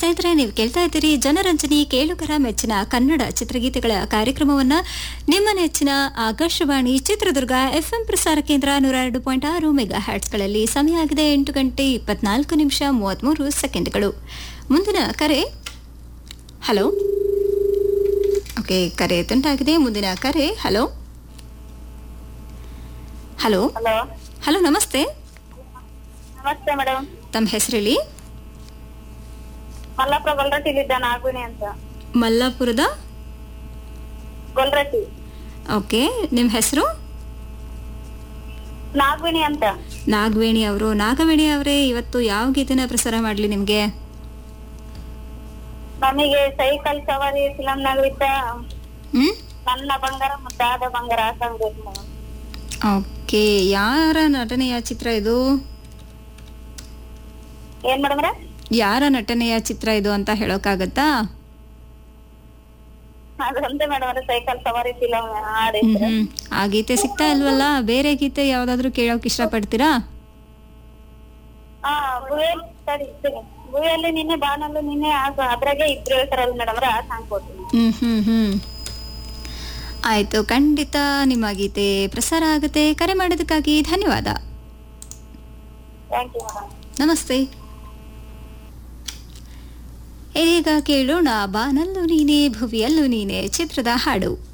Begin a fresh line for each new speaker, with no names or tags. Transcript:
ಸ್ನೇಹಿತರೆ ನೀವು ಕೇಳ್ತಾ ಇದ್ದೀರಿ ಜನರಂಜನಿ ಕೇಳುಗರ ಮೆಚ್ಚಿನ ಕನ್ನಡ ಚಿತ್ರಗೀತೆಗಳ ಕಾರ್ಯಕ್ರಮವನ್ನ ನಿಮ್ಮ ನೆಚ್ಚಿನ ಆಕಾಶವಾಣಿ ಚಿತ್ರದುರ್ಗ ಎಫ್ಎಂ ಪ್ರಸಾರ ಕೇಂದ್ರ ನೂರ ಎರಡು ಪಾಯಿಂಟ್ ಆರು ಮೆಗಾ ಹ್ಯಾಟ್ಸ್ಗಳಲ್ಲಿ ಸಮಯ ಆಗಿದೆ ಎಂಟು ಗಂಟೆ ಇಪ್ಪತ್ನಾಲ್ಕು ನಿಮಿಷ ಮೂವತ್ಮೂರು ಸೆಕೆಂಡ್ಗಳು ಮುಂದಿನ ಕರೆ ಹಲೋ ಓಕೆ ಕರೆ ತುಂಟಾಗಿದೆ ಮುಂದಿನ ಕರೆ ಹಲೋ ಹಲೋ
ಹಲೋ
ಹಲೋ ನಮಸ್ತೆ
ನಮಸ್ತೆ ಮೇಡಮ್
ತಮ್ಮ ಹೆಸರೇಳಿ
ಮಲ್ಲಾಪುರ ಗೊಲ್ರಟ್ಟಿಲಿದ್ದ ನಾಗವಿಣಿ ಅಂತ
ಮಲ್ಲಾಪುರದ
ಗೊಲ್ರಟ್ಟಿ
ಓಕೆ ನಿಮ್ಮ ಹೆಸರು
ನಾಗವಿಣಿ ಅಂತ
ನಾಗವೇಣಿ ಅವರು ನಾಗವೇಣಿ ಅವರೇ ಇವತ್ತು ಯಾವ ಗೀತೆನ ಪ್ರಸಾರ ಮಾಡಲಿ ನಿಮಗೆ
ನಮಗೆ ಸೈಕಲ್ ಸವಾರಿ ಫಿಲಂ ನಾಗರಿಕ
ಹ್ಞೂ
ನನ್ನ ಬಂಗಾರ ಮುದ್ದಾದ ಬಂಗಾರ ಆ ಸಾಂಗ್ ಬೇಕು ಮೇಡಮ್
ಓಕೆ ಯಾರ ನಟನೆಯ ಚಿತ್ರ ಇದು
ಏನ್ ಮೇಡಮ್ರೆ
ಯಾರ ನಟನೆಯ ಚಿತ್ರ ಇದು ಅಂತ ಹೇಳೋಕ್ಕಾಗತ್ತಾ
ಅದೊಂದೇ ಮೇಡಮ್ ಸೈಕಲ್ ಸವಾರಿ ಫಿಲಂ
ಹ್ಮ್
ಹಾಡಿದ್ರೆ
ಹ್ಮ್ ಆ ಗೀತೆ ಸಿಗ್ತಾ ಇಲ್ವಲ್ಲ ಬೇರೆ ಗೀತೆ ಯಾವ್ದಾದ್ರು ಕೇಳೋಕ್ ಇಷ್ಟಪಡ್ತೀರಾ
ಹಾ ಗುಯಲ್ ಸರಿ ಸರಿ ಗುಯಲ್ಲಿ ನಿನ್ನೆ ಬಾನಲ್ಲೂ ನಿನ್ನೆ ಆ- ಅದ್ರಾಗೆ ಇಬ್ರು ಹೇಳ್ತಾರಲ್ಲ ಮೇಡಮ್ ಆ ಸಾಂಗ್ ಕೊಡ್ತೀನಿ
ಹ್ಮ್ ಹ್ಮ್ ಹ್ಮ್ ಆಯ್ತು ಖಂಡಿತ ನಿಮ್ಮ ಗೀತೆ ಪ್ರಸಾರ ಆಗುತ್ತೆ ಕರೆ ಮಾಡೋದಕ್ಕಾಗಿ ಧನ್ಯವಾದ
ಥ್ಯಾಂಕ್ ಯು ಮೇಡಮ್
ನಮಸ್ತೆ ಇದೀಗ ಕೇಳೋಣ ಬಾನಲ್ಲೂ ನೀನೆ ಭುವಿಯಲ್ಲೂ ನೀನೆ ಚಿತ್ರದ ಹಾಡು